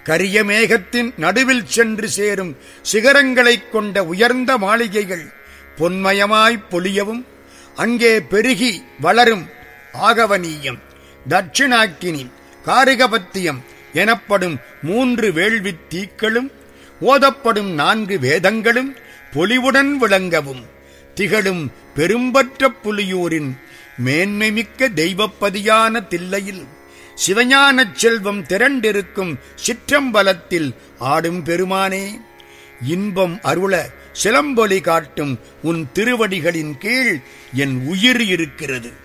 கரிய மேகத்தின் நடுவில் சென்று சேரும் சிகரங்களைக் கொண்ட உயர்ந்த மாளிகைகள் பொன்மயமாய்ப் பொலியவும் அங்கே பெருகி வளரும் ஆகவனீயம் தட்சிணாக்கினி காரிகபத்தியம் எனப்படும் மூன்று வேள்வித் தீக்களும் ஓதப்படும் நான்கு வேதங்களும் பொலிவுடன் விளங்கவும் திகழும் பெரும்பற்ற புலியூரின் மேன்மைமிக்க தெய்வப்பதியான தில்லையில் சிவஞானச் செல்வம் திரண்டிருக்கும் சிற்றம்பலத்தில் ஆடும் பெருமானே இன்பம் அருள சிலம்பொலி காட்டும் உன் திருவடிகளின் கீழ் என் உயிர் இருக்கிறது